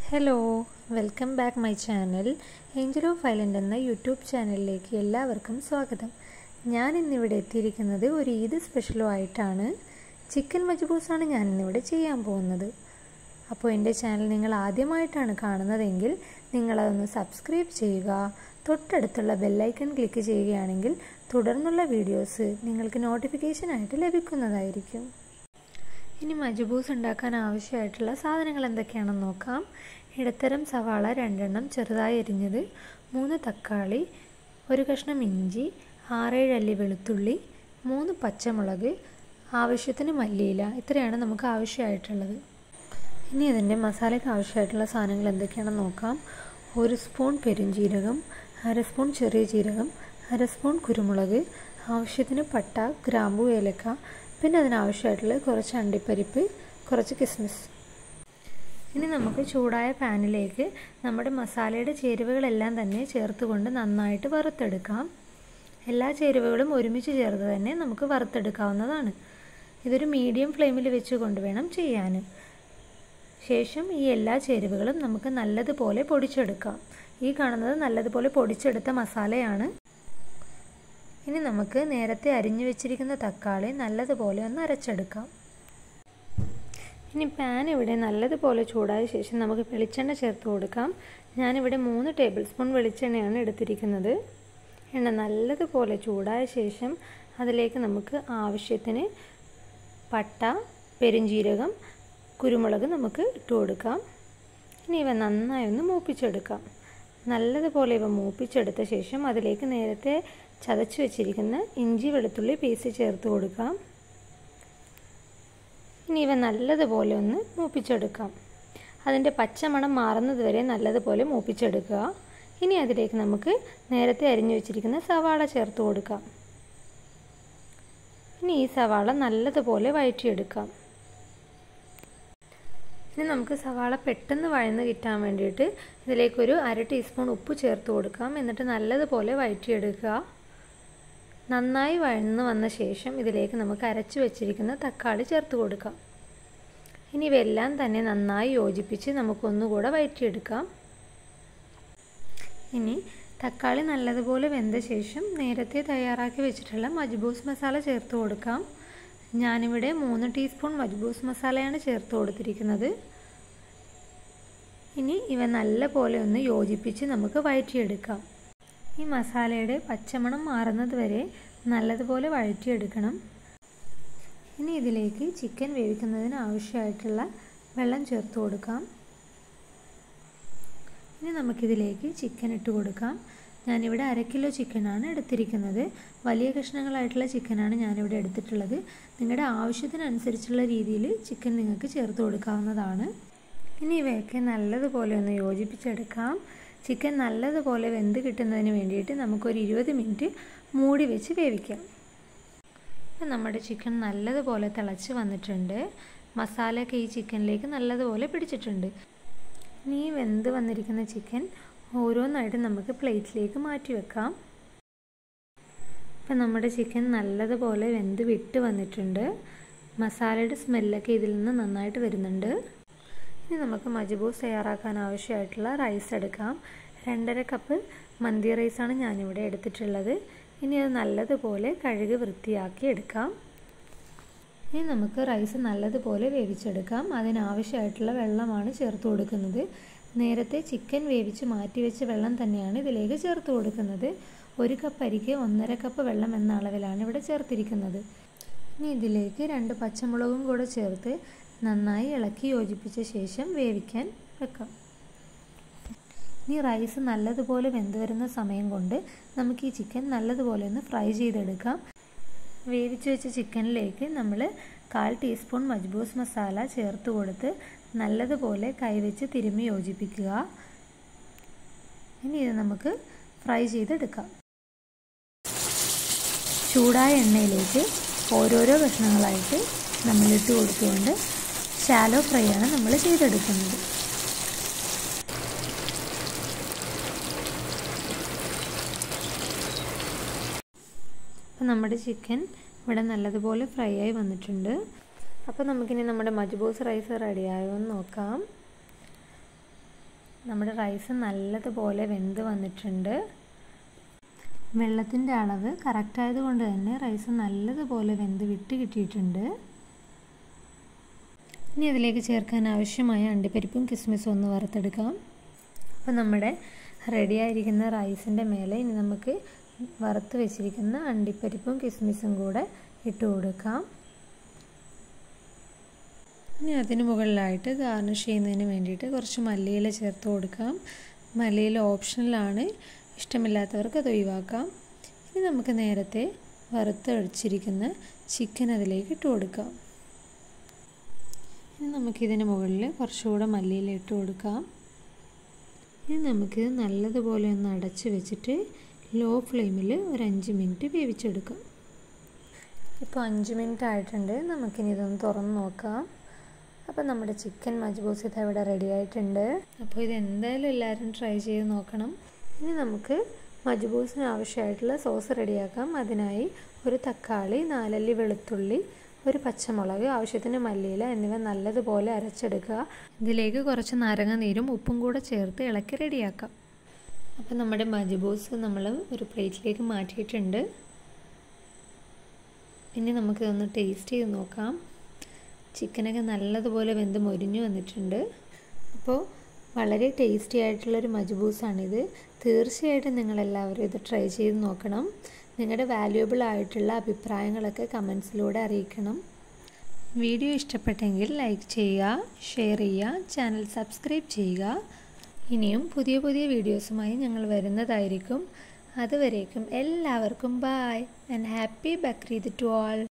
hello welcome back my channel angel of island എന്ന YouTube ചാനലിലേക്ക് എല്ലാവർക്കും സ്വാഗതം ഞാൻ ഇന്നിവിടെ എത്തിയിരിക്കുന്നത് ഒരു ഈദ് സ്പെഷ്യലും ആയിട്ടാണ് ചിക്കൻ മജ്ബൂസാണ് ഞാൻ ഇന്നിവിടെ ചെയ്യാൻ പോകുന്നത് അപ്പോൾ എൻ്റെ ചാനൽ നിങ്ങൾ ആദ്യമായിട്ടാണ് കാണുന്നതെങ്കിൽ നിങ്ങളതൊന്ന് സബ്സ്ക്രൈബ് ചെയ്യുക തൊട്ടടുത്തുള്ള ബെല്ലൈക്കൺ ക്ലിക്ക് ചെയ്യുകയാണെങ്കിൽ തുടർന്നുള്ള വീഡിയോസ് നിങ്ങൾക്ക് നോട്ടിഫിക്കേഷനായിട്ട് ലഭിക്കുന്നതായിരിക്കും ഇനി മജ്ബൂസ് ഉണ്ടാക്കാൻ ആവശ്യമായിട്ടുള്ള സാധനങ്ങൾ എന്തൊക്കെയാണെന്ന് നോക്കാം ഇടത്തരം സവാള രണ്ടെണ്ണം ചെറുതായി എരിഞ്ഞത് മൂന്ന് തക്കാളി ഒരു കഷ്ണം ഇഞ്ചി ആറേഴ് അല്ലി വെളുത്തുള്ളി മൂന്ന് പച്ചമുളക് ആവശ്യത്തിന് മല്ലിയില ഇത്രയാണ് നമുക്ക് ആവശ്യമായിട്ടുള്ളത് ഇനി ഇതിൻ്റെ മസാലയ്ക്ക് ആവശ്യമായിട്ടുള്ള സാധനങ്ങൾ എന്തൊക്കെയാണെന്ന് നോക്കാം ഒരു സ്പൂൺ പെരുംജീരകം അര സ്പൂൺ ചെറിയ ജീരകം അര സ്പൂൺ കുരുമുളക് ആവശ്യത്തിന് പട്ട ഗ്രാമ്പു ഏലക്ക പിന്നെ അതിനാവശ്യമായിട്ടുള്ള കുറച്ച് അണ്ടിപ്പരിപ്പ് കുറച്ച് കിസ്മിസ് ഇനി നമുക്ക് ചൂടായ പാനിലേക്ക് നമ്മുടെ മസാലയുടെ ചേരുവകളെല്ലാം തന്നെ ചേർത്തുകൊണ്ട് നന്നായിട്ട് വറുത്തെടുക്കാം എല്ലാ ചേരുവകളും ഒരുമിച്ച് ചേർത്ത് തന്നെ നമുക്ക് വറുത്തെടുക്കാവുന്നതാണ് ഇതൊരു മീഡിയം ഫ്ലെയിമിൽ വെച്ചുകൊണ്ട് വേണം ചെയ്യാൻ ശേഷം ഈ എല്ലാ ചേരുവകളും നമുക്ക് നല്ലതുപോലെ പൊടിച്ചെടുക്കാം ഈ കാണുന്നത് നല്ലതുപോലെ പൊടിച്ചെടുത്ത മസാലയാണ് ഇനി നമുക്ക് നേരത്തെ അരിഞ്ഞു വെച്ചിരിക്കുന്ന തക്കാളി നല്ലതുപോലെ ഒന്ന് അരച്ചെടുക്കാം ഇനി പാൻ ഇവിടെ നല്ലതുപോലെ ചൂടായ ശേഷം നമുക്ക് വെളിച്ചെണ്ണ ചേർത്ത് കൊടുക്കാം ഞാനിവിടെ മൂന്ന് ടേബിൾ സ്പൂൺ വെളിച്ചെണ്ണയാണ് എടുത്തിരിക്കുന്നത് എണ്ണ നല്ലതുപോലെ ചൂടായ ശേഷം അതിലേക്ക് നമുക്ക് ആവശ്യത്തിന് പട്ട പെരുംജീരകം കുരുമുളക് നമുക്ക് ഇട്ട് കൊടുക്കാം ഇനി ഇവ നന്നായി ഒന്ന് മൂപ്പിച്ചെടുക്കാം നല്ലതുപോലെ ഇവ മൂപ്പിച്ചെടുത്ത ശേഷം അതിലേക്ക് നേരത്തെ ചതച്ച് വെച്ചിരിക്കുന്ന ഇഞ്ചി വെളുത്തുള്ളി പീസ് ചേർത്ത് കൊടുക്കാം ഇനി ഇവ നല്ലതുപോലെ ഒന്ന് മൂപ്പിച്ചെടുക്കാം അതിൻ്റെ പച്ചമണം മാറുന്നത് വരെ നല്ലതുപോലെ മൂപ്പിച്ചെടുക്കുക ഇനി അതിലേക്ക് നമുക്ക് നേരത്തെ അരിഞ്ഞു വെച്ചിരിക്കുന്ന സവാള ചേർത്ത് കൊടുക്കാം ഇനി ഈ സവാള നല്ലതുപോലെ വഴറ്റിയെടുക്കാം ഇനി നമുക്ക് സവാള പെട്ടെന്ന് വഴന്ന് കിട്ടാൻ വേണ്ടിയിട്ട് ഇതിലേക്കൊരു അര ടീസ്പൂൺ ഉപ്പ് ചേർത്ത് കൊടുക്കാം എന്നിട്ട് നല്ലതുപോലെ വഴറ്റിയെടുക്കുക നന്നായി വഴന്ന് വന്ന ശേഷം ഇതിലേക്ക് നമുക്ക് അരച്ചു വെച്ചിരിക്കുന്ന തക്കാളി ചേർത്ത് കൊടുക്കാം ഇനി ഇവയെല്ലാം തന്നെ നന്നായി യോജിപ്പിച്ച് നമുക്കൊന്നുകൂടെ വഴറ്റിയെടുക്കാം ഇനി തക്കാളി നല്ലതുപോലെ വെന്ത ശേഷം നേരത്തെ തയ്യാറാക്കി വെച്ചിട്ടുള്ള മജ്ബൂസ് മസാല ചേർത്ത് കൊടുക്കാം ഞാനിവിടെ മൂന്ന് ടീസ്പൂൺ മജ്ബൂസ് മസാലയാണ് ചേർത്ത് കൊടുത്തിരിക്കുന്നത് ഇനി ഇവ നല്ലപോലെ ഒന്ന് യോജിപ്പിച്ച് നമുക്ക് വഴറ്റിയെടുക്കാം ഈ മസാലയുടെ പച്ചമണം മാറുന്നത് വരെ നല്ലതുപോലെ വഴറ്റിയെടുക്കണം ഇനി ഇതിലേക്ക് ചിക്കൻ വേവിക്കുന്നതിന് ആവശ്യമായിട്ടുള്ള വെള്ളം ചേർത്ത് കൊടുക്കാം ഇനി നമുക്കിതിലേക്ക് ചിക്കൻ ഇട്ട് കൊടുക്കാം ഞാനിവിടെ അര കിലോ ചിക്കനാണ് എടുത്തിരിക്കുന്നത് വലിയ കഷ്ണങ്ങളായിട്ടുള്ള ചിക്കനാണ് ഞാനിവിടെ എടുത്തിട്ടുള്ളത് നിങ്ങളുടെ ആവശ്യത്തിനനുസരിച്ചുള്ള രീതിയിൽ ചിക്കൻ നിങ്ങൾക്ക് ചേർത്ത് കൊടുക്കാവുന്നതാണ് ഇനി ഇവയൊക്കെ നല്ലതുപോലെ ഒന്ന് യോജിപ്പിച്ചെടുക്കാം ചിക്കൻ നല്ലതുപോലെ വെന്ത് കിട്ടുന്നതിന് വേണ്ടിയിട്ട് നമുക്കൊരു ഇരുപത് മിനിറ്റ് മൂടി വെച്ച് വേവിക്കാം ഇപ്പം നമ്മുടെ ചിക്കൻ നല്ലതുപോലെ തിളച്ച് വന്നിട്ടുണ്ട് മസാലയൊക്കെ ഈ ചിക്കനിലേക്ക് നല്ലതുപോലെ പിടിച്ചിട്ടുണ്ട് ഇനി ഈ വെന്ത് വന്നിരിക്കുന്ന ചിക്കൻ ഓരോന്നായിട്ട് നമുക്ക് പ്ലേറ്റിലേക്ക് മാറ്റി വെക്കാം ഇപ്പം നമ്മുടെ ചിക്കൻ നല്ലതുപോലെ വെന്ത് വിട്ട് വന്നിട്ടുണ്ട് മസാലയുടെ സ്മെല്ലൊക്കെ ഇതിൽ നിന്ന് നന്നായിട്ട് വരുന്നുണ്ട് ഇനി നമുക്ക് മജ്ബൂസ് തയ്യാറാക്കാൻ ആവശ്യമായിട്ടുള്ള റൈസ് എടുക്കാം രണ്ടര കപ്പ് മന്തി റൈസാണ് ഞാനിവിടെ എടുത്തിട്ടുള്ളത് ഇനി അത് നല്ലതുപോലെ കഴുകി വൃത്തിയാക്കി എടുക്കാം ഇനി നമുക്ക് റൈസ് നല്ലതുപോലെ വേവിച്ചെടുക്കാം അതിനാവശ്യമായിട്ടുള്ള വെള്ളമാണ് ചേർത്ത് കൊടുക്കുന്നത് നേരത്തെ ചിക്കൻ വേവിച്ച് മാറ്റി വെച്ച വെള്ളം തന്നെയാണ് ഇതിലേക്ക് ചേർത്ത് കൊടുക്കുന്നത് ഒരു കപ്പ് അരിക്ക് ഒന്നര കപ്പ് വെള്ളം എന്ന അളവിലാണ് ഇവിടെ ചേർത്തിരിക്കുന്നത് ഇനി ഇതിലേക്ക് രണ്ട് പച്ചമുളകും കൂടെ ചേർത്ത് നന്നായി ഇളക്കി യോജിപ്പിച്ച ശേഷം വേവിക്കാൻ വെക്കാം ഇനി റൈസ് നല്ലതുപോലെ വെന്ത് വരുന്ന സമയം കൊണ്ട് നമുക്ക് ഈ ചിക്കൻ നല്ലതുപോലെ ഒന്ന് ഫ്രൈ ചെയ്തെടുക്കാം വേവിച്ച് വെച്ച ചിക്കനിലേക്ക് നമ്മൾ കാൽ ടീസ്പൂൺ മജ്ബൂസ് മസാല ചേർത്ത് കൊടുത്ത് നല്ലതുപോലെ കൈവച്ച് തിരുമ്മി യോജിപ്പിക്കുക ഇനി ഇത് നമുക്ക് ഫ്രൈ ചെയ്തെടുക്കാം ചൂടായ എണ്ണയിലേക്ക് ഓരോരോ കഷ്ണങ്ങളായിട്ട് നമ്മളിട്ട് കൊടുത്തുകൊണ്ട് ഷാലോ ഫ്രൈ ആണ് നമ്മൾ ചെയ്തെടുക്കുന്നത് അപ്പം നമ്മുടെ ചിക്കൻ ഇവിടെ നല്ലതുപോലെ ഫ്രൈ ആയി വന്നിട്ടുണ്ട് അപ്പോൾ നമുക്കിനി നമ്മുടെ മജ്ബൂസ് റൈസ് റെഡിയായോ എന്ന് നോക്കാം നമ്മുടെ റൈസ് നല്ലതുപോലെ വെന്ത് വന്നിട്ടുണ്ട് വെള്ളത്തിൻ്റെ അളവ് കറക്റ്റ് ആയതുകൊണ്ട് തന്നെ റൈസ് നല്ലതുപോലെ വെന്ത് വിട്ട് കിട്ടിയിട്ടുണ്ട് ഇനി അതിലേക്ക് ചേർക്കാൻ ആവശ്യമായ അണ്ടിപ്പരിപ്പും കിസ്മിസും ഒന്ന് വറുത്തെടുക്കാം അപ്പോൾ നമ്മുടെ റെഡിയായിരിക്കുന്ന റൈസിൻ്റെ മേലെ ഇനി നമുക്ക് വറുത്ത് വെച്ചിരിക്കുന്ന അണ്ടിപ്പരിപ്പും കിസ്മിസും കൂടെ ഇട്ട് കൊടുക്കാം ഇനി അതിന് മുകളിലായിട്ട് ഗാർണിഷ് ചെയ്യുന്നതിന് വേണ്ടിയിട്ട് കുറച്ച് മല്ലിയില ചേർത്ത് കൊടുക്കാം മല്ലിയില ഓപ്ഷണലാണ് ഇഷ്ടമില്ലാത്തവർക്ക് അത് ഒഴിവാക്കാം ഇനി നമുക്ക് നേരത്തെ വറുത്തടിച്ചിരിക്കുന്ന ചിക്കൻ അതിലേക്ക് ഇട്ട് കൊടുക്കാം ഇനി നമുക്കിതിന് മുകളിൽ കുറച്ചുകൂടെ മല്ലിയില ഇട്ട് കൊടുക്കാം ഇനി നമുക്ക് നല്ലതുപോലെ ഒന്ന് അടച്ച് വെച്ചിട്ട് ലോ ഫ്ലെയിമിൽ ഒരു അഞ്ച് മിനിറ്റ് വേവിച്ചെടുക്കാം ഇപ്പോൾ അഞ്ച് മിനിറ്റ് ആയിട്ടുണ്ട് നമുക്കിനി ഇതൊന്ന് തുറന്ന് നോക്കാം അപ്പോൾ നമ്മുടെ ചിക്കൻ മജ്ബൂസ് ഇത് ഇവിടെ റെഡി ആയിട്ടുണ്ട് അപ്പോൾ ഇത് എന്തായാലും എല്ലാവരും ട്രൈ ചെയ്ത് നോക്കണം ഇനി നമുക്ക് മജ്ബൂസിന് ആവശ്യമായിട്ടുള്ള സോസ് റെഡിയാക്കാം അതിനായി ഒരു തക്കാളി നാലല്ലി വെളുത്തുള്ളി ഒരു പച്ചമുളക് ആവശ്യത്തിന് മല്ലിയില എന്നിവ നല്ലതുപോലെ അരച്ചെടുക്കുക ഇതിലേക്ക് കുറച്ച് നാരങ്ങ നീരും ഉപ്പും കൂടെ ചേർത്ത് ഇളക്കി റെഡിയാക്കാം അപ്പോൾ നമ്മുടെ മജ്ബൂസ് നമ്മൾ ഒരു പ്ലേറ്റിലേക്ക് മാറ്റിയിട്ടുണ്ട് ഇനി നമുക്കിതൊന്ന് ടേസ്റ്റ് ചെയ്ത് നോക്കാം ചിക്കനൊക്കെ നല്ലതുപോലെ വെന്ത് മൊരിഞ്ഞു വന്നിട്ടുണ്ട് അപ്പോൾ വളരെ ടേസ്റ്റി ആയിട്ടുള്ളൊരു മജ്ബൂസാണിത് തീർച്ചയായിട്ടും നിങ്ങളെല്ലാവരും ഇത് ട്രൈ ചെയ്ത് നോക്കണം നിങ്ങളുടെ വാല്യുബിൾ ആയിട്ടുള്ള അഭിപ്രായങ്ങളൊക്കെ കമൻസിലൂടെ അറിയിക്കണം വീഡിയോ ഇഷ്ടപ്പെട്ടെങ്കിൽ ലൈക്ക് ചെയ്യുക ഷെയർ ചെയ്യുക ചാനൽ സബ്സ്ക്രൈബ് ചെയ്യുക ഇനിയും പുതിയ പുതിയ വീഡിയോസുമായി ഞങ്ങൾ വരുന്നതായിരിക്കും അതുവരേക്കും എല്ലാവർക്കും bye and happy Bakrid to all